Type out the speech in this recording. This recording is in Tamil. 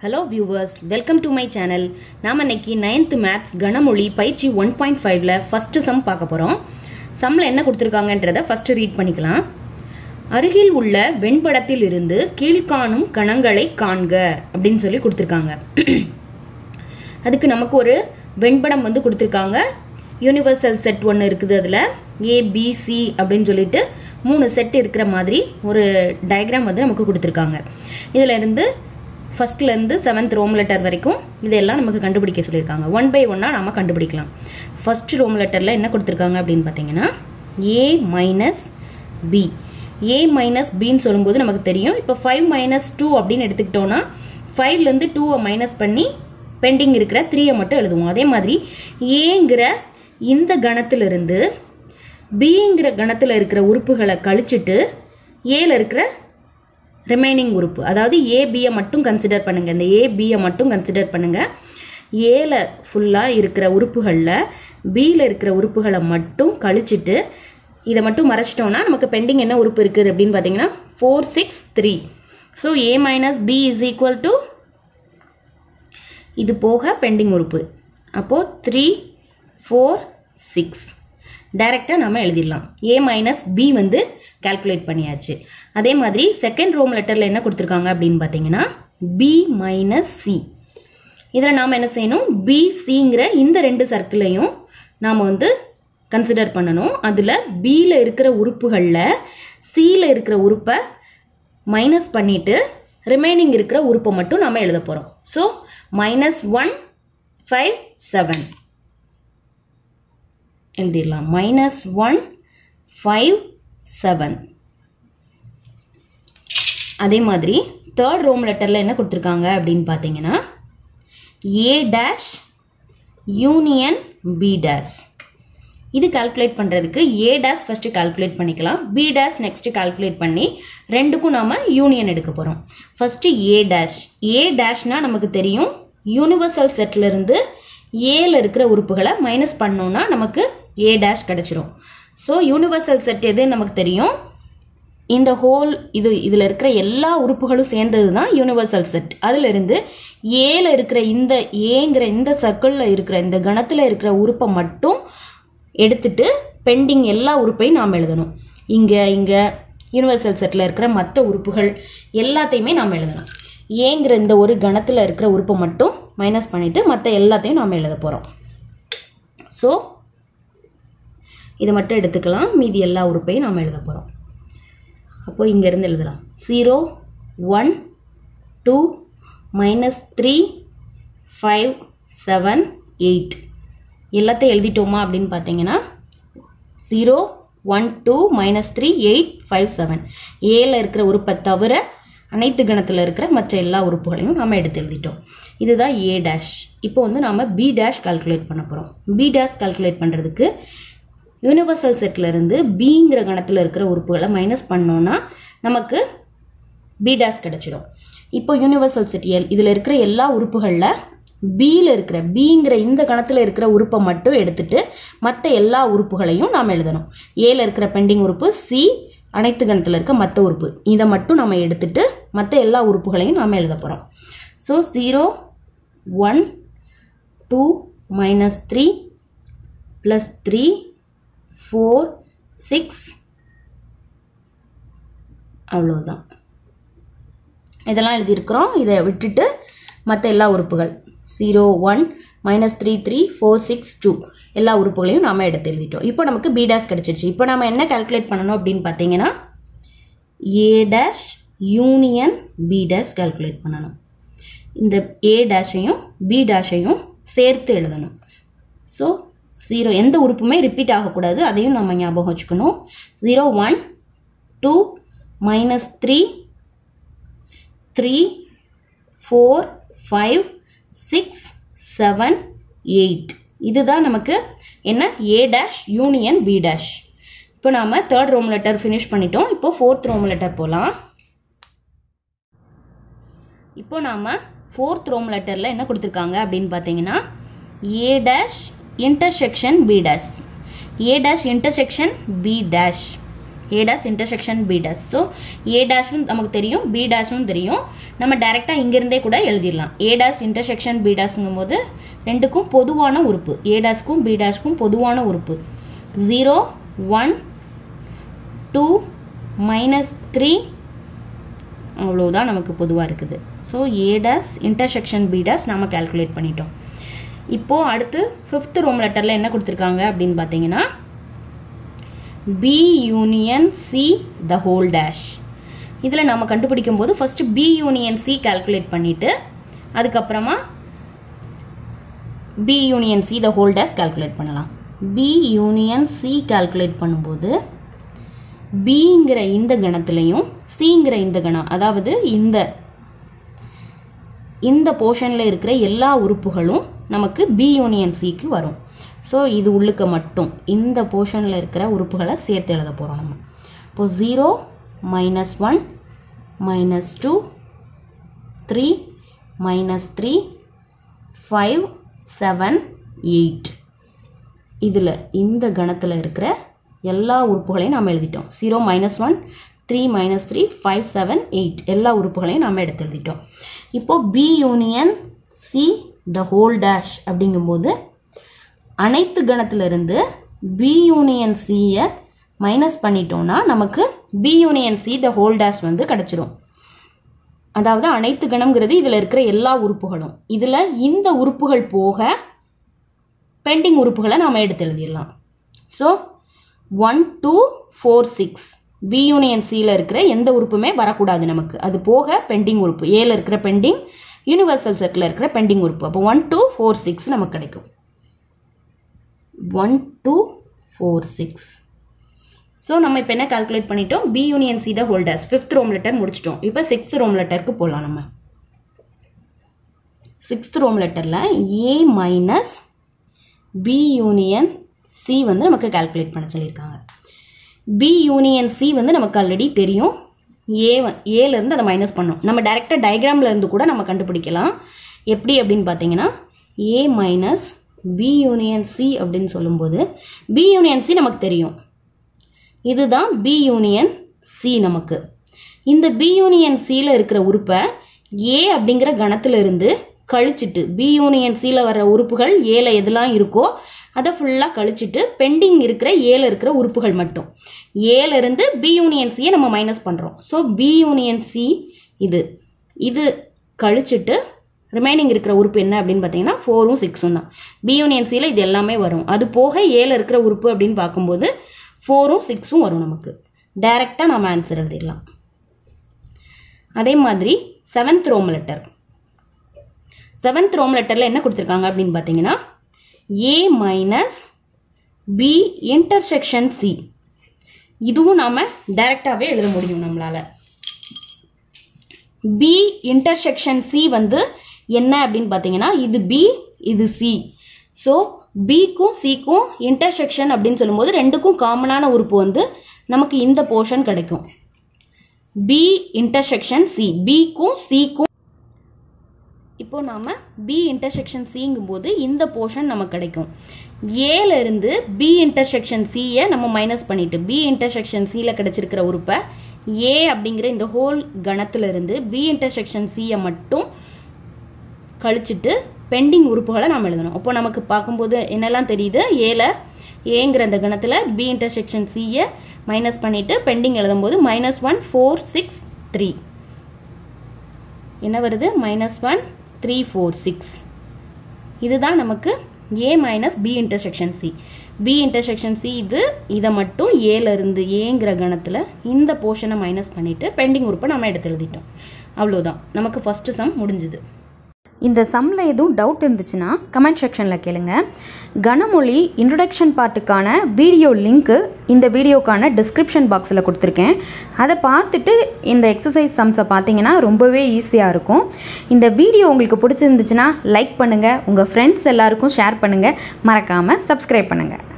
hello viewers welcome to my channel நாம் இன்னைக்கு நைன்த் மேத்ஸ் கணமொழி பயிற்சி ஒன் பாயிண்ட் ஃபைவ்ல ஃபர்ஸ்ட் சம் பார்க்க போகிறோம் சம்மில் என்ன கொடுத்துருக்காங்கன்றத ஃபர்ஸ்ட் ரீட் பண்ணிக்கலாம் அருகில் உள்ள வெண்படத்தில் இருந்து கீழ்காணும் கணங்களை காண்க அப்படின்னு சொல்லி கொடுத்துருக்காங்க அதுக்கு நமக்கு ஒரு வெண்படம் வந்து கொடுத்துருக்காங்க யூனிவர்சல் செட் ஒன்று இருக்குது அதில் ஏபிசி அப்படின்னு சொல்லிட்டு மூணு செட் இருக்கிற மாதிரி ஒரு டயக்ராம் வந்து நமக்கு கொடுத்துருக்காங்க இதில் இருந்து ஃபர்ஸ்ட்லேருந்து செவன்த் ரோம் லெட்டர் வரைக்கும் இதெல்லாம் நமக்கு கண்டுபிடிக்க சொல்லியிருக்காங்க ஒன் பை ஒன்னாக நம்ம கண்டுபிடிக்கலாம் ஃபர்ஸ்ட் ரோம் லெட்டரில் என்ன கொடுத்துருக்காங்க அப்படின்னு பார்த்தீங்கன்னா A minus B A minus பின்னு சொல்லும்போது நமக்கு தெரியும் இப்போ ஃபைவ் மைனஸ் டூ அப்படின்னு எடுத்துக்கிட்டோன்னா ஃபைவ்லேருந்து டூவை மைனஸ் பண்ணி பெண்டிங் இருக்கிற த்ரீயை மட்டும் எழுதுவோம் அதே மாதிரி ஏங்கிற இந்த கணத்திலிருந்து பிங்கிற கணத்தில் இருக்கிற உறுப்புகளை கழிச்சிட்டு ஏல இருக்கிற ரிமைனிங் உறுப்பு அதாவது ஏபியை மட்டும் கன்சிடர் பண்ணுங்க இந்த ஏபியை மட்டும் கன்சிடர் பண்ணுங்க ஏல ஃபுல்லாக இருக்கிற உறுப்புகளில் பியில் இருக்கிற உறுப்புகளை மட்டும் கழிச்சிட்டு இதை மட்டும் மறைச்சிட்டோம்னா நமக்கு பெண்டிங் என்ன உறுப்பு இருக்குது அப்படின்னு பார்த்தீங்கன்னா four six three so A minus B is equal to இது போக பெண்டிங் உறுப்பு அப்போது த்ரீ ஃபோர் சிக்ஸ் டைரெக்டாக நம்ம எழுதிடலாம் ஏ மைனஸ் பி வந்து கால்குலேட் பண்ணியாச்சு அதே மாதிரி செகண்ட் ரோம் லெட்டரில் என்ன கொடுத்துருக்காங்க அப்படின்னு பார்த்தீங்கன்னா பி மைனஸ் சி இதில் நாம் என்ன செய்யணும் பி சிங்கிற இந்த ரெண்டு சர்க்கிளையும் நாம் வந்து கன்சிடர் பண்ணணும் அதில் பியில் இருக்கிற உறுப்புகளில் சியில் இருக்கிற உறுப்பை மைனஸ் பண்ணிட்டு ரிமைனிங் இருக்கிற உறுப்பை மட்டும் நம்ம எழுத போகிறோம் so minus one five seven எழுதிடலாம் மைனஸ் ஒன் ஃபைவ் செவன் அதே மாதிரி தேர்ட் ரோம் லெட்டரில் என்ன கொடுத்துருக்காங்க அப்படின்னு பார்த்தீங்கன்னா A dash union B dash இது கால்குலேட் பண்ணுறதுக்கு ஏ டேஷ் ஃபஸ்ட்டு கால்குலேட் பண்ணிக்கலாம் பி டேஷ் நெக்ஸ்ட்டு கால்குலேட் பண்ணி ரெண்டுக்கும் நாம் யூனியன் எடுக்க போகிறோம் ஃபஸ்ட்டு ஏ டேஷ் ஏ டேஷ்னால் நமக்கு தெரியும் யூனிவர்சல் செட்லேருந்து ஏல இருக்கிற உறுப்புகளை மைனஸ் பண்ணோம்னா நமக்கு ஏ டேஷ் கிடச்சிரும் ஸோ யூனிவர்சல் செட் எது நமக்கு தெரியும் இந்த ஹோல் இது இதில் இருக்கிற எல்லா உறுப்புகளும் சேர்ந்தது தான் யூனிவர்சல் செட் அதிலிருந்து ஏல இருக்கிற இந்த ஏங்கிற இந்த சர்க்கிளில் இருக்கிற இந்த கணத்தில் இருக்கிற உறுப்பை மட்டும் எடுத்துட்டு பெண்டிங் எல்லா உறுப்பையும் நாம் எழுதணும் இங்கே இங்கே யூனிவர்சல் செட்டில் இருக்கிற மற்ற உறுப்புகள் எல்லாத்தையுமே நாம் எழுதணும் ஏங்கிற இந்த ஒரு கணத்தில் இருக்கிற உறுப்பை மட்டும் மைனஸ் பண்ணிவிட்டு மற்ற எல்லாத்தையும் நாம் எழுத போகிறோம் ஸோ இதை மட்டும் எடுத்துக்கலாம் மீதி எல்லா உறுப்பையும் நாம் எழுத போகிறோம் அப்போது இங்கேருந்து எழுதலாம் zero one two minus three five seven eight எல்லாத்தையும் எழுதிட்டோமா அப்படின்னு பார்த்தீங்கன்னா zero one two minus three eight five seven ஏல இருக்கிற உறுப்பை தவிர அனைத்து கணத்தில் இருக்கிற மற்ற எல்லா உறுப்புகளையும் நம்ம எடுத்து எழுதிட்டோம் இதுதான் ஏ டேஷ் இப்போ வந்து நாம் பி டேஷ் கால்குலேட் பண்ண போகிறோம் பி டேஷ் கால்குலேட் பண்ணுறதுக்கு யூனிவர்சல் செட்டில் இருந்து பிங்கிற கணத்தில் இருக்கிற உறுப்புகளை மைனஸ் பண்ணோன்னா நமக்கு பி டேஷ் கிடச்சிடும் இப்போ யூனிவர்சல் செட் எல் இதில் இருக்கிற எல்லா உறுப்புகளில் பியில் இருக்கிற பிங்கிற இந்த கணத்தில் இருக்கிற உறுப்பை மட்டும் எடுத்துட்டு மற்ற எல்லா உறுப்புகளையும் நாம் எழுதணும் ஏல இருக்கிற பெண்டிங் உறுப்பு சி அனைத்து கணத்தில் இருக்க மற்ற உறுப்பு இதை மட்டும் நம்ம எடுத்துட்டு மற்ற எல்லா உறுப்புகளையும் நாம் எழுத போகிறோம் so zero one two minus three plus three four six அவ்வளோதான் இதெல்லாம் எழுதியிருக்கிறோம் இதை விட்டுட்டு மற்ற எல்லா உறுப்புகள் zero one minus three three four six two எல்லா உறுப்புகளையும் நாம் எடுத்து எழுதிட்டோம் இப்போ நமக்கு பி டேஷ் கிடச்சிருச்சு இப்போ நம்ம என்ன கால்குலேட் பண்ணணும் அப்படின்னு பார்த்தீங்கன்னா A dash union B dash calculate பண்ணணும் இந்த ஏ டேஷையும் பி டேஷையும் சேர்த்து எழுதணும் ஸோ ஜீரோ எந்த உறுப்புமே ரிப்பீட் ஆகக்கூடாது அதையும் நம்ம ஞாபகம் வச்சுக்கணும் zero one two minus three three four five six seven eight இதுதான் நமக்கு என்ன A dash union B dash இப்போ நாம் தேர்ட் ரோம் லெட்டர் ஃபினிஷ் பண்ணிட்டோம் இப்போ ஃபோர்த் ரோம் லெட்டர் போகலாம் இப்போ நாம் ஃபோர்த் ரோம் லெட்டரில் என்ன கொடுத்துருக்காங்க அப்படின்னு பார்த்தீங்கன்னா A dash intersection B dash A dash intersection B dash A dash intersection B dash so A டேஷும் நமக்கு தெரியும் பி டேஷும் தெரியும் நம்ம டைரெக்டாக இங்கிருந்தே கூட எழுதிடலாம் ஏ டேஷ் இன்டர்செக்ஷன் பி டேஷ்ங்கும் போது ரெண்டுக்கும் பொதுவான உறுப்பு ஏ டேஷ்க்கும் பி டேஷ்க்கும் பொதுவான உறுப்பு zero one two minus three அவ்வளோதான் நமக்கு பொதுவாக இருக்குது so A dash intersection B dash நம்ம கால்குலேட் பண்ணிட்டோம் இப்போ அடுத்து ஃபிஃப்த் ரோம் லெட்டரில் என்ன கொடுத்துருக்காங்க அப்படின்னு பார்த்தீங்கன்னா B union C the whole dash இதில் நம்ம கண்டுபிடிக்கும் போது first B union C calculate பண்ணிட்டு அதுக்கப்புறமா B union C the whole dash calculate பண்ணலாம் பி யூனியன் சி கால்குலேட் பண்ணும்போது பிங்கிற இந்த கணத்துலையும் சிங்கிற இந்த கணம் அதாவது இந்த இந்த போர்ஷனில் இருக்கிற எல்லா உறுப்புகளும் நமக்கு பி யூனியன் சிக்கு வரும் ஸோ இது உள்ளுக்க மட்டும் இந்த போர்ஷனில் இருக்கிற உறுப்புகளை சேர்த்து எழுத போகிறோம் நம்ம இப்போ zero minus one minus two three minus three five seven eight இதில் இந்த கணத்தில் இருக்கிற எல்லா உறுப்புகளையும் நாம் எழுதிட்டோம் zero minus one three minus three five seven eight எல்லா உறுப்புகளையும் நாம் எடுத்து எழுதிட்டோம் இப்போ B union C the whole dash அப்படிங்கும்போது அனைத்து கணத்திலிருந்து பி யூனியன் சியை மைனஸ் பண்ணிட்டோம்னா நமக்கு B union C the whole dash வந்து கிடச்சிரும் அதாவது அனைத்து கணம்ங்கிறது இதில் இருக்கிற எல்லா உறுப்புகளும் இதில் இந்த உறுப்புகள் போக பெண்டிங் உறுப்புகளை நாம் எடுத்து எழுதிடலாம் so one two four six B union சியில் இருக்கிற எந்த உறுப்புமே வரக்கூடாது நமக்கு அது போக பெண்டிங் உறுப்பு ஏல இருக்கிற பெண்டிங் யூனிவர்சல் செட்டில் இருக்கிற பெண்டிங் உறுப்பு அப்போ ஒன் டூ ஃபோர் சிக்ஸ் நமக்கு கிடைக்கும் one two four six so நம்ம இப்போ என்ன கால்குலேட் பண்ணிட்டோம் B union C the holders fifth roman letter முடிச்சிட்டோம் இப்போ சிக்ஸ்த் ரோம் லெட்டருக்கு போகலாம் நம்ம சிக்ஸ்த் ரோம் லெட்டரில் A minus B union C வந்து நமக்கு கால்குலேட் பண்ண சொல்லியிருக்காங்க பி யூனியன் சி வந்து நமக்கு ஆல்ரெடி தெரியும் ஏ ஏலேருந்து அதை மைனஸ் பண்ணோம் நம்ம டைரெக்டாக டயக்ராமில் இருந்து கூட நம்ம கண்டுபிடிக்கலாம் எப்படி அப்படின்னு பார்த்தீங்கன்னா A minus B union C அப்படின்னு சொல்லும்போது பி யூனியன் சி நமக்கு தெரியும் இதுதான் பி யூனியன் சி நமக்கு இந்த பி யூனியன் சியில் இருக்கிற உறுப்பை ஏ அப்படிங்கிற கணத்துல இருந்து கழிச்சிட்டு பி யூனியன் சியில் வர்ற உறுப்புகள் ஏல எதெல்லாம் இருக்கோ அதை ஃபுல்லாக கழிச்சிட்டு பெண்டிங் இருக்கிற ஏல இருக்கிற உறுப்புகள் மட்டும் ஏல இருந்து பி யூனியன் சியை நம்ம மைனஸ் பண்ணுறோம் ஸோ பி யூனியன் சி இது இது கழிச்சிட்டு ரிமைனிங் இருக்கிற உறுப்பு என்ன அப்படின்னு பார்த்தீங்கன்னா ஃபோரும் சிக்ஸும் தான் பி யூனியன் சியில் இது எல்லாமே வரும் அது போக ஏல இருக்கிற உறுப்பு அப்படின்னு பார்க்கும்போது ஃபோரும் சிக்ஸும் வரும் நமக்கு டைரெக்டாக நம்ம ஆன்சர் எழுதிடலாம் அதே மாதிரி seventh roman letter seventh roman லெட்டரில் என்ன கொடுத்துருக்காங்க அப்படின்னு பார்த்தீங்கன்னா A minus B intersection C இதுவும் நாம் டைரெக்டாகவே எழுத முடியும் நம்மளால் பி இன்டர்செக்ஷன் சி வந்து என்ன அப்படின்னு பார்த்தீங்கன்னா இது பி இது சி ஸோ பிக்கும் சிக்கும் இன்டர்செக்ஷன் அப்படின்னு சொல்லும்போது ரெண்டுக்கும் காமனான உறுப்பு வந்து நமக்கு இந்த போர்ஷன் கிடைக்கும் பி இன்டர்செக்ஷன் சி பிக்கும் சிக்கும் இப்போ நாம பி இன்டர்செக்ஷன் சிங்கும் போது இந்த போர்ஷன் நமக்கு கிடைக்கும் ஏல இருந்து பி இன்டர்செக்ஷன் சியை நம்ம மைனஸ் பண்ணிட்டு பி இன்டர்செக்ஷன் சில கிடைச்சிருக்கிற உறுப்பை ஏ அப்படிங்கிற இந்த ஹோல் கணத்துல இருந்து பி இன்டர்செக்ஷன் சியை மட்டும் கழிச்சிட்டு பெண்டிங் உறுப்புகளை நாம் எழுதணும் அப்போ நமக்கு பார்க்கும்போது என்னெல்லாம் தெரியுது ஏல ஏங்கிற அந்த கணத்தில் பி இன்டர்செக்ஷன் சியை மைனஸ் பண்ணிட்டு பெண்டிங் எழுதும்போது minus one four six three என்ன வருது minus one three four six இதுதான் நமக்கு A minus B intersection C B intersection C இது இதை மட்டும் ஏல இருந்து ஏங்கிற கணத்தில் இந்த போர்ஷனை மைனஸ் பண்ணிட்டு பெண்டிங் உறுப்பை நம்ம எடுத்து எழுதிட்டோம் அவ்வளோதான் நமக்கு ஃபர்ஸ்ட் சம் முடிஞ்சுது இந்த சம்மில் எதுவும் டவுட் இருந்துச்சுன்னா கமெண்ட் செக்ஷனில் கேளுங்க கனமொழி இன்ட்ரடக்ஷன் பார்ட்டுக்கான வீடியோ லிங்க்கு இந்த வீடியோக்கான டிஸ்கிரிப்ஷன் பாக்ஸில் கொடுத்துருக்கேன் அதை பார்த்துட்டு இந்த எக்ஸசைஸ் சம்ஸை பார்த்தீங்கன்னா ரொம்பவே ஈஸியாக இருக்கும் இந்த வீடியோ உங்களுக்கு பிடிச்சிருந்துச்சுன்னா லைக் பண்ணுங்கள் உங்கள் ஃப்ரெண்ட்ஸ் எல்லாருக்கும் ஷேர் பண்ணுங்கள் மறக்காமல் சப்ஸ்கிரைப் பண்ணுங்கள்